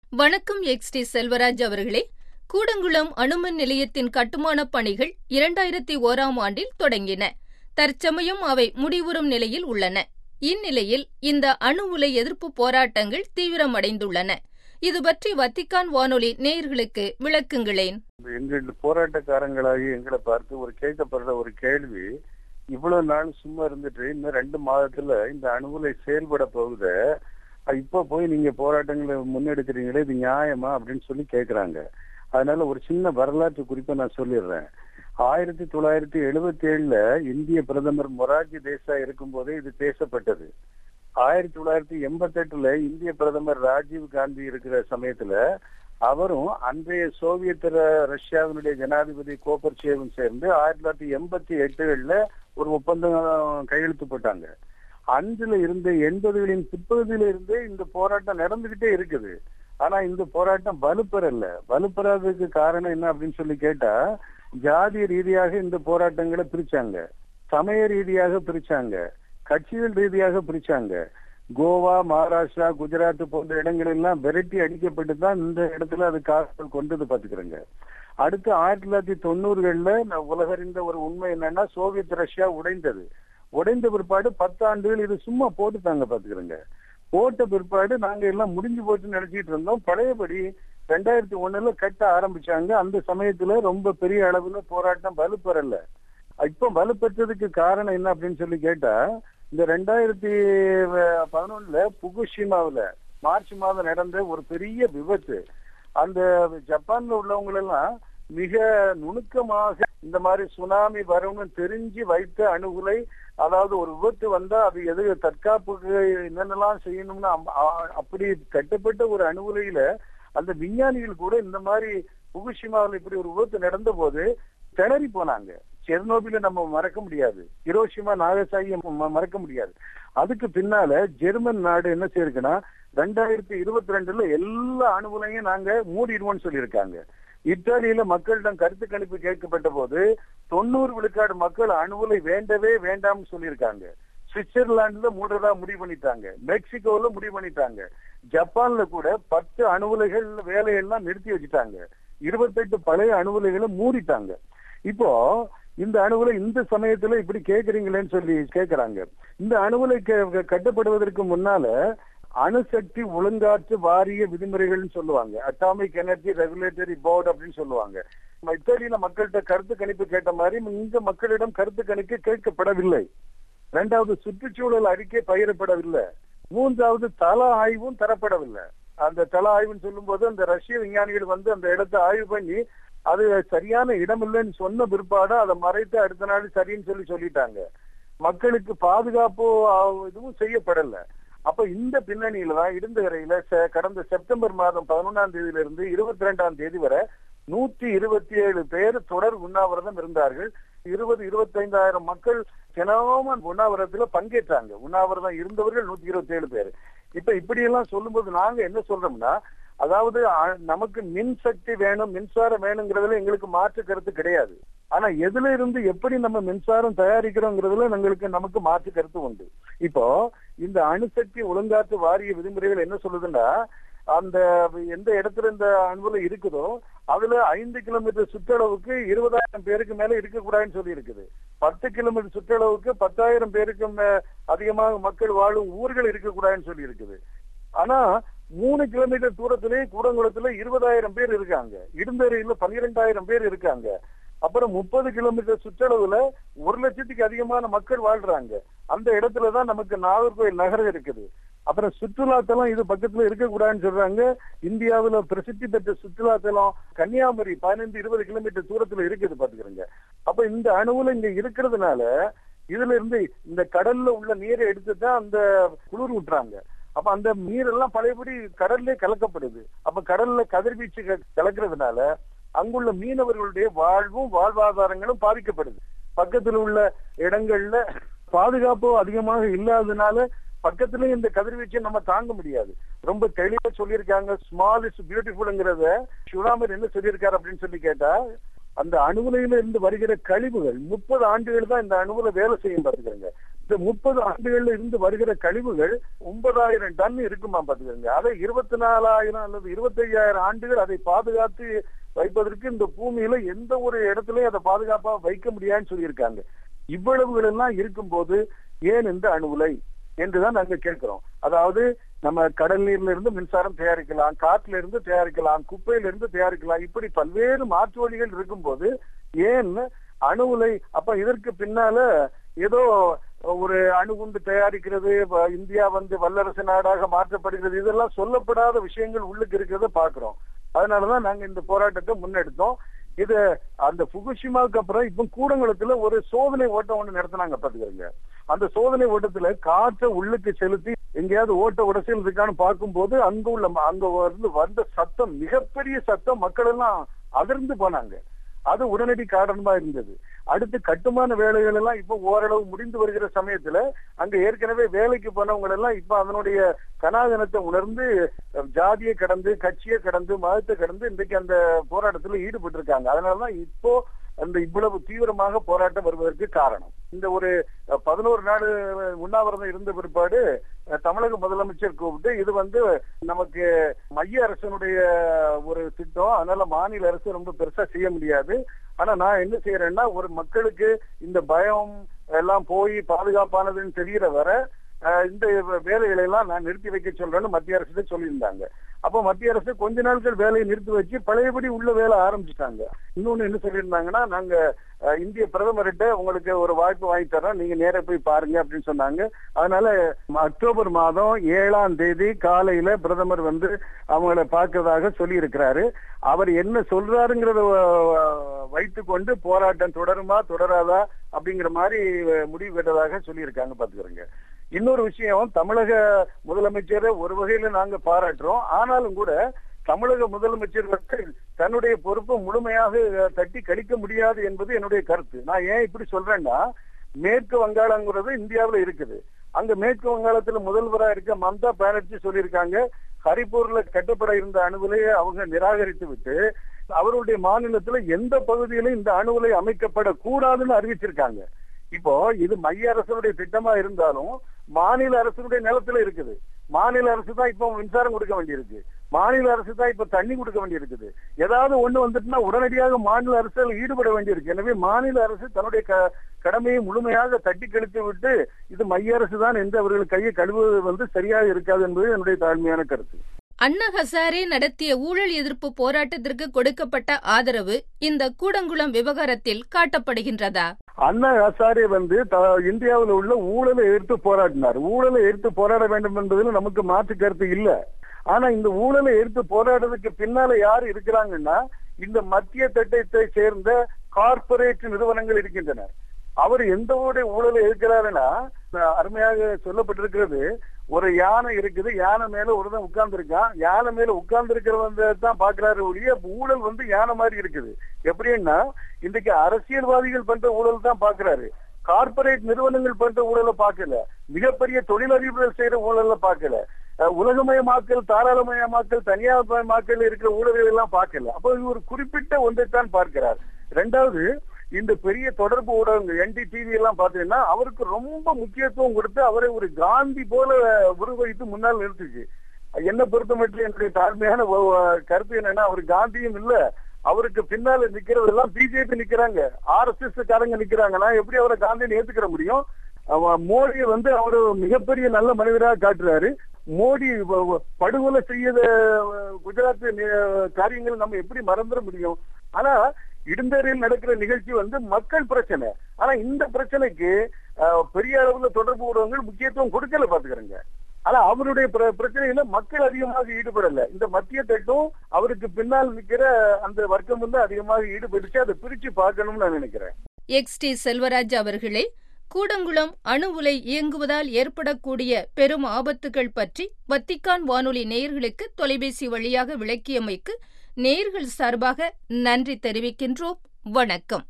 வணக்கம் X D Selvaraj அவர்களே கூடங்குளம் அணுமின் நிலையத்தின் கட்டுமானப் பணிகள் இரண்டாயிரத்தி ஓராம் ஆண்டில் தொடங்கின தற்சமயம் அவை முடிவுறும் நிலையில் உள்ளன இந்நிலையில் இந்த அணு உலை எதிர்ப்பு போராட்டங்கள் தீவிரமடைந்துள்ளன இது பற்றி வத்திக்கான் வானொலி நேயர்களுக்கு விளக்குங்களேன் எங்கள் போராட்டக்காரங்களாகி எங்களை பார்த்து ஒரு கேட்கப்படுற ஒரு கேள்வி இவ்வளவு நாள் சும்மா இருந்துட்டு இன்னும் ரெண்டு மாதத்துல இந்த அணுகுலை செயல்பட போகுத இப்ப போய் நீங்க போராட்டங்களை முன்னெடுக்கிறீங்களே இது நியாயமா அப்படின்னு சொல்லி கேக்குறாங்க அதனால ஒரு சின்ன வரலாற்று குறிப்பை நான் சொல்லிடுறேன் ஆயிரத்தி தொள்ளாயிரத்தி எழுபத்தி ஏழுல இந்திய பிரதமர் மொரார்ஜி தேசாய் இருக்கும் போதே இது பேசப்பட்டது ஆயிரத்தி தொள்ளாயிரத்தி எண்பத்தி எட்டுல இந்திய பிரதமர் ராஜீவ் காந்தி இருக்கிற சமயத்துல அவரும் அன்றைய சோவியத் ரஷ்யாவினுடைய ஜனாதிபதி கோபர்ச்சேவும் சேர்ந்து ஆயிரத்தி தொள்ளாயிரத்தி எண்பத்தி எட்டுகள்ல ஒரு ஒப்பந்தம் கையெழுத்து போட்டாங்க அஞ்சுல இருந்து எண்பதுகளின் பிற்பகுதியில இருந்தே இந்த போராட்டம் நடந்துகிட்டே இருக்குது ஆனா இந்த போராட்டம் வலுப்பெறல வலுப்பெறாததுக்கு காரணம் என்ன அப்படின்னு சொல்லி கேட்டா ஜாதி ரீதியாக இந்த போராட்டங்களை பிரிச்சாங்க சமய ரீதியாக பிரிச்சாங்க கட்சிகள் ரீதியாக பிரிச்சாங்க கோவா மகாராஷ்டிரா குஜராத் போன்ற இடங்கள் எல்லாம் விரட்டி அடிக்கப்பட்டு தான் இந்த இடத்துல அது காரணம் கொண்டது பாத்துக்கிறேங்க அடுத்து ஆயிரத்தி தொள்ளாயிரத்தி தொண்ணூறுகள்ல உலகறிந்த ஒரு உண்மை என்னன்னா சோவியத் ரஷ்யா உடைந்தது உடைந்த பிற்பாடு பத்து ஆண்டுகள் இது சும்மா போட்டுட்டாங்க பாத்துக்கிறேங்க போட்ட பிற்பாடு நாங்க எல்லாம் முடிஞ்சு போச்சுன்னு நினைச்சிட்டு இருந்தோம் பழையபடி ரெண்டாயிரத்தி ஒண்ணுல கட்ட ஆரம்பிச்சாங்க அந்த சமயத்துல ரொம்ப பெரிய அளவுல போராட்டம் வலுப்பெறல இப்ப வலுப்பெற்றதுக்கு காரணம் என்ன அப்படின்னு சொல்லி கேட்டா இந்த ரெண்டாயிரத்தி பதினொன்னுல புகுஷிமாவில மார்ச் மாதம் நடந்த ஒரு பெரிய விபத்து அந்த ஜப்பான்ல உள்ளவங்க எல்லாம் மிக நுணுக்கமாக இந்த மாதிரி சுனாமி வரும்னு தெரிஞ்சு வைத்த அணுகுலை அதாவது ஒரு விபத்து வந்தா அது எது தற்காப்புக்கு என்னென்னலாம் செய்யணும்னு அப்படி கட்டப்பட்ட ஒரு அணுகுலையில அந்த விஞ்ஞானிகள் கூட இந்த மாதிரி புகுஷிமாவில் இப்படி ஒரு விபத்து நடந்த போது திணறி போனாங்க செர்னோபில நம்ம மறக்க முடியாது ஹிரோஷிமா நாகசாகி மறக்க முடியாது அதுக்கு பின்னால ஜெர்மன் நாடு என்ன செய்யிருக்குன்னா ரெண்டாயிரத்தி இருபத்தி ரெண்டுல எல்லா அணுகுலையும் நாங்க மூடிடுவோம்னு சொல்லியிருக்காங்க இத்தாலியில மக்களிடம் கருத்து கணிப்பு கேட்கப்பட்ட போது தொண்ணூறு விழுக்காடு மக்கள் அணுகுலை வேண்டவே வேண்டாம்னு சொல்லியிருக்காங்க சுவிட்சர்லாந்துல மூடுறதா முடிவு பண்ணிட்டாங்க மெக்சிகோல முடிவு பண்ணிட்டாங்க ஜப்பான்ல கூட பத்து அணுகுலைகள் வேலையெல்லாம் நிறுத்தி வச்சுட்டாங்க இருபத்தெட்டு பழைய அணுகுலைகளை மூடிட்டாங்க இப்போ இந்த அணுகுலை இந்த சமயத்துல இப்படி கேக்குறீங்களேன்னு சொல்லி கேக்குறாங்க இந்த அணுகுலை கட்டப்படுவதற்கு முன்னால அணுசக்தி ஒழுங்காற்று வாரிய விதிமுறைகள்னு சொல்லுவாங்க அட்டாமிக் எனர்ஜி ரெகுலேட்டரி போர்டு அப்படின்னு சொல்லுவாங்க இத்தாலியில மக்கள்கிட்ட கருத்து கணிப்பு கேட்ட மாதிரி இங்க மக்களிடம் கருத்து கணிப்பு கேட்கப்படவில்லை இரண்டாவது சுற்றுச்சூழல் அறிக்கை பகிரப்படவில்லை மூன்றாவது தள ஆய்வும் தரப்படவில்லை அந்த தள ஆய்வுன்னு சொல்லும் போது அந்த ரஷ்ய விஞ்ஞானிகள் வந்து அந்த இடத்தை ஆய்வு பண்ணி அது சரியான இடம் இல்லைன்னு சொன்ன பிற்பாடு அதை மறைத்து அடுத்த நாள் சரின்னு சொல்லி சொல்லிட்டாங்க மக்களுக்கு பாதுகாப்பு இதுவும் செய்யப்படல அப்ப இந்த பின்னணியில தான் இடுந்தகரையில கடந்த செப்டம்பர் மாதம் பதினொன்னாம் தேதியில இருந்து இருபத்தி ரெண்டாம் தேதி வரை நூத்தி இருபத்தி ஏழு பேர் தொடர் உண்ணாவிரதம் இருந்தார்கள் இருபது இருபத்தி ஐந்தாயிரம் மக்கள் தினமும் உண்ணாவிரதத்துல பங்கேற்றாங்க உண்ணாவிரதம் இருந்தவர்கள் நூத்தி இருபத்தி ஏழு பேர் இப்ப இப்படி எல்லாம் சொல்லும்போது நாங்க என்ன சொல்றோம்னா அதாவது நமக்கு மின் சக்தி வேணும் மின்சாரம் வேணுங்கிறதுல எங்களுக்கு மாற்று கருத்து கிடையாது ஆனா எதுல இருந்து எப்படி நம்ம மின்சாரம் தயாரிக்கிறோங்கிறதுல எங்களுக்கு நமக்கு மாற்று கருத்து உண்டு இப்போ இந்த அணுசக்தி ஒழுங்காற்று வாரிய விதிமுறைகள் என்ன சொல்லுதுன்னா அந்த எந்த இடத்துல இந்த அணுகுல இருக்குதோ அதுல ஐந்து கிலோமீட்டர் சுற்றளவுக்கு இருபதாயிரம் பேருக்கு மேல இருக்கக்கூடாதுன்னு சொல்லி இருக்குது பத்து கிலோமீட்டர் சுற்றளவுக்கு பத்தாயிரம் பேருக்கு அதிகமாக மக்கள் வாழும் ஊர்கள் இருக்கக்கூடாதுன்னு சொல்லி இருக்குது ஆனா மூணு கிலோமீட்டர் தூரத்திலே கூடங்குளத்துல இருபதாயிரம் பேர் இருக்காங்க இடுந்தேரியில பன்னிரெண்டாயிரம் பேர் இருக்காங்க அப்புறம் முப்பது கிலோமீட்டர் சுற்றளவுல ஒரு லட்சத்துக்கு அதிகமான மக்கள் வாழ்றாங்க அந்த இடத்துலதான் நமக்கு நாகர்கோயில் நகரம் இருக்குது அப்புறம் சுற்றுலாத்தலம் இது பக்கத்துல இருக்கக்கூடாதுன்னு சொல்றாங்க இந்தியாவில பிரசித்தி பெற்ற சுற்றுலாத்தலம் கன்னியாகுமரி பதினைந்து இருபது கிலோமீட்டர் தூரத்துல இருக்குது பாத்துக்கிறேங்க அப்ப இந்த அணுவுல இங்க இருக்கிறதுனால இதுல இருந்து இந்த கடல்ல உள்ள நீரை எடுத்து தான் அந்த குளிர் விட்டுறாங்க அப்ப அந்த நீரெல்லாம் பழையபடி கடல்ல கலக்கப்படுது அப்ப கடல்ல கதிர்வீச்சு கலக்கிறதுனால அங்குள்ள மீனவர்களுடைய வாழ்வும் வாழ்வாதாரங்களும் பாதிக்கப்படுது பக்கத்துல உள்ள இடங்கள்ல பாதுகாப்பு அதிகமாக இல்லாததுனால பக்கத்துல இந்த கதிர்வீச்சை நம்ம தாங்க முடியாது ரொம்ப தெளிவா சொல்லியிருக்காங்க ஸ்மால் இஸ் பியூட்டிஃபுல்ங்கிறத சிவராமர் என்ன சொல்லியிருக்காரு அப்படின்னு சொல்லி கேட்டா அந்த அணுகுலையில இருந்து வருகிற கழிவுகள் முப்பது ஆண்டுகள் தான் இந்த அணுகுல வேலை செய்யும் பாத்துக்கிறேங்க இந்த முப்பது ஆண்டுகள்ல இருந்து வருகிற கழிவுகள் ஒன்பதாயிரம் டன் இருக்குமா பாத்துக்கிறேங்க அதை இருபத்தி நாலாயிரம் அல்லது இருபத்தி ஐயாயிரம் ஆண்டுகள் அதை பாதுகாத்து வைப்பதற்கு இந்த பூமியில எந்த ஒரு இடத்துலயும் அதை பாதுகாப்பா வைக்க முடியாதுன்னு சொல்லியிருக்காங்க இவ்வளவுகள் எல்லாம் இருக்கும்போது ஏன் இந்த அணுகுலை என்றுதான் நாங்க கேட்கிறோம் அதாவது நம்ம கடல் நீர்ல இருந்து மின்சாரம் தயாரிக்கலாம் காற்றுல இருந்து தயாரிக்கலாம் குப்பையில இருந்து தயாரிக்கலாம் இப்படி பல்வேறு மாற்று வழிகள் இருக்கும்போது ஏன் அணுகுலை அப்ப இதற்கு பின்னால ஏதோ ஒரு அணுகுண்டு தயாரிக்கிறது இந்தியா வந்து வல்லரசு நாடாக மாற்றப்படுகிறது இதெல்லாம் சொல்லப்படாத விஷயங்கள் உள்ளுக்கு இருக்கிறத பாக்குறோம் அதனாலதான் நாங்க இந்த போராட்டத்தை முன்னெடுத்தோம் இது அந்த புகுஷிமாவுக்கு அப்புறம் இப்ப கூடங்குளத்துல ஒரு சோதனை ஓட்டம் ஒண்ணு நடத்தினாங்க பாத்துக்கிறீங்க அந்த சோதனை ஓட்டத்துல காற்றை உள்ளுக்கு செலுத்தி எங்கேயாவது ஓட்ட உடசல் இருக்கான்னு பார்க்கும்போது அங்க உள்ள அங்க வந்து வந்த சத்தம் மிகப்பெரிய சத்தம் மக்கள் எல்லாம் அதிர்ந்து போனாங்க அது உடனடி காரணமா இருந்தது அடுத்து கட்டுமான வேலைகள் எல்லாம் இப்ப ஓரளவு முடிந்து வருகிற சமயத்துல அங்க ஏற்கனவே வேலைக்கு போனவங்க எல்லாம் இப்ப அதனுடைய கனாதனத்தை உணர்ந்து ஜாதியை கடந்து கட்சியை கடந்து மதத்தை கடந்து இன்றைக்கு அந்த போராட்டத்துல ஈடுபட்டு இருக்காங்க அதனாலதான் இப்போ அந்த இவ்வளவு தீவிரமாக போராட்டம் வருவதற்கு காரணம் இந்த ஒரு பதினோரு நாள் உண்ணாவிரதம் இருந்த பிற்பாடு தமிழக முதலமைச்சர் கூப்பிட்டு இது வந்து நமக்கு மைய அரசனுடைய ஒரு திட்டம் அதனால மாநில அரசு ரொம்ப பெருசா செய்ய முடியாது ஆனா நான் என்ன செய்யறேன்னா ஒரு மக்களுக்கு இந்த பயம் எல்லாம் போய் பாதுகாப்பானதுன்னு தெரியற வர இந்த வேலைகளை எல்லாம் நான் நிறுத்தி வைக்க சொல்றேன்னு மத்திய அரசு சொல்லியிருந்தாங்க அப்ப மத்திய அரசு கொஞ்ச நாட்கள் வேலையை நிறுத்தி வச்சு பழையபடி உள்ள வேலை ஆரம்பிச்சுட்டாங்க இன்னொன்னு என்ன சொல்லியிருந்தாங்கன்னா நாங்க இந்திய பிரதமர்கிட்ட உங்களுக்கு ஒரு வாய்ப்பு வாங்கி தரோம் நீங்க நேர போய் பாருங்க அப்படின்னு சொன்னாங்க அதனால அக்டோபர் மாதம் ஏழாம் தேதி காலையில பிரதமர் வந்து அவங்கள பார்க்கறதாக சொல்லி இருக்கிறாரு அவர் என்ன சொல்றாருங்கிறத வைத்து கொண்டு போராட்டம் தொடருமா தொடராதா அப்படிங்கிற மாதிரி முடிவு பெற்றதாக சொல்லியிருக்காங்க பாத்துக்கிறேங்க இன்னொரு விஷயம் தமிழக முதலமைச்சரை ஒரு வகையில நாங்க பாராட்டுறோம் ஆனாலும் கூட தமிழக முதலமைச்சர் தன்னுடைய பொறுப்பை முழுமையாக தட்டி கழிக்க முடியாது என்பது என்னுடைய கருத்து நான் ஏன் இப்படி சொல்றேன்னா மேற்கு வங்காளங்கிறது இந்தியாவில இருக்குது அங்க மேற்கு வங்காளத்துல முதல்வரா இருக்க மம்தா பானர்ஜி சொல்லியிருக்காங்க ஹரிப்பூர்ல கட்டப்பட இருந்த அணுவிலையை அவங்க நிராகரித்து விட்டு அவருடைய மாநிலத்துல எந்த பகுதியிலும் இந்த அணுவிலை அமைக்கப்படக்கூடாதுன்னு அறிவிச்சிருக்காங்க இப்போ இது மைய அரசனுடைய திட்டமா இருந்தாலும் மாநில அரசனுடைய நிலத்துல இருக்குது மாநில அரசு தான் இப்போ மின்சாரம் கொடுக்க வேண்டியிருக்கு மாநில அரசு தான் இப்ப தண்ணி கொடுக்க வேண்டியிருக்குது ஏதாவது ஒண்ணு வந்துட்டுனா உடனடியாக மாநில அரசுகள் ஈடுபட வேண்டியிருக்கு எனவே மாநில அரசு தன்னுடைய கடமையை முழுமையாக தட்டி கழித்து விட்டு இது மைய அரசு தான் என்று அவர்கள் கையை கழுவுவது வந்து சரியாக இருக்காது என்பது என்னுடைய தாழ்மையான கருத்து அண்ணா ஹசாரே நடத்திய ஊழல் எதிர்ப்பு போராட்டத்திற்கு கொடுக்கப்பட்ட ஆதரவு இந்த கூடங்குளம் விவகாரத்தில் காட்டப்படுகின்றதா அண்ணா ஹசாரே வந்து இந்தியாவில் உள்ள ஊழலை எதிர்த்து போராடினார் ஊழலை எதிர்த்து போராட வேண்டும் என்பதில் நமக்கு மாற்று கருத்து இல்ல ஆனா இந்த ஊழலை எதிர்த்து போராடுறதுக்கு பின்னால யார் இருக்கிறாங்கன்னா இந்த மத்திய திட்டத்தை சேர்ந்த கார்பரேட் நிறுவனங்கள் இருக்கின்றன அவர் எந்த ஒரு ஊழலை இருக்கிறாருன்னா அருமையாக சொல்லப்பட்டிருக்கிறது ஒரு யானை இருக்குது யானை மேல ஒருதான் உட்கார்ந்து இருக்கான் யானை மேல உட்கார்ந்து இருக்கிறவங்க தான் பாக்குறாரு ஒழிய ஊழல் வந்து யானை மாதிரி இருக்குது எப்படின்னா இன்றைக்கு அரசியல்வாதிகள் பண்ற ஊழல் தான் பாக்குறாரு கார்பரேட் நிறுவனங்கள் பண்ற ஊழலை பார்க்கல மிகப்பெரிய தொழிலதிபர்கள் செய்யற ஊழல பார்க்கல உலகமயமாக்கல் தாராளமயமாக்கல் தனியார்மயமாக்கல் இருக்கிற ஊழல்கள் எல்லாம் பார்க்கல அப்போ ஒரு குறிப்பிட்ட ஒன்றைத்தான் பார்க்கிறார் ரெண்டாவது இந்த பெரிய தொடர்பு ஊடகங்கள் என்டிடிவி எல்லாம் பாத்தீங்கன்னா அவருக்கு ரொம்ப முக்கியத்துவம் கொடுத்து அவரை ஒரு காந்தி போல உருவகித்து முன்னால் நிறுத்துச்சு என்ன பொறுத்த மட்டும் என்னுடைய தாழ்மையான கருத்து என்னன்னா அவர் காந்தியும் இல்ல அவருக்கு பின்னால நிக்கிறது எல்லாம் பிஜேபி நிக்கிறாங்க ஆர் எஸ் எஸ் காரங்க நிக்கிறாங்க நான் எப்படி அவரை காந்தின்னு ஏத்துக்கிற முடியும் மோடி வந்து அவரு மிகப்பெரிய நல்ல மனிதராக காட்டுறாரு மோடி படுகொலை செய்யத குஜராத் காரியங்கள் நம்ம எப்படி மறந்துட முடியும் ஆனா இடுந்தேரியில் நடக்கிற நிகழ்ச்சி வந்து மக்கள் பிரச்சனை ஆனா இந்த பிரச்சனைக்கு பெரிய அளவுல தொடர்பு ஊடகங்கள் முக்கியத்துவம் கொடுக்கல பாத்துக்கிறேங்க ஆனா அவருடைய பிரச்சனையில மக்கள் அதிகமாக ஈடுபடல இந்த மத்திய தட்டும் அவருக்கு பின்னால் நிக்கிற அந்த வர்க்கம் வந்து அதிகமாக ஈடுபட்டுச்சு அதை பிரிச்சு பார்க்கணும்னு நான் நினைக்கிறேன் எக்ஸ் டி செல்வராஜ் அவர்களே கூடங்குளம் அணு உலை இயங்குவதால் ஏற்படக்கூடிய பெரும் ஆபத்துகள் பற்றி வத்திக்கான் வானொலி நேயர்களுக்கு தொலைபேசி வழியாக விளக்கியமைக்கு நேயர்கள் சார்பாக நன்றி தெரிவிக்கின்றோம் வணக்கம்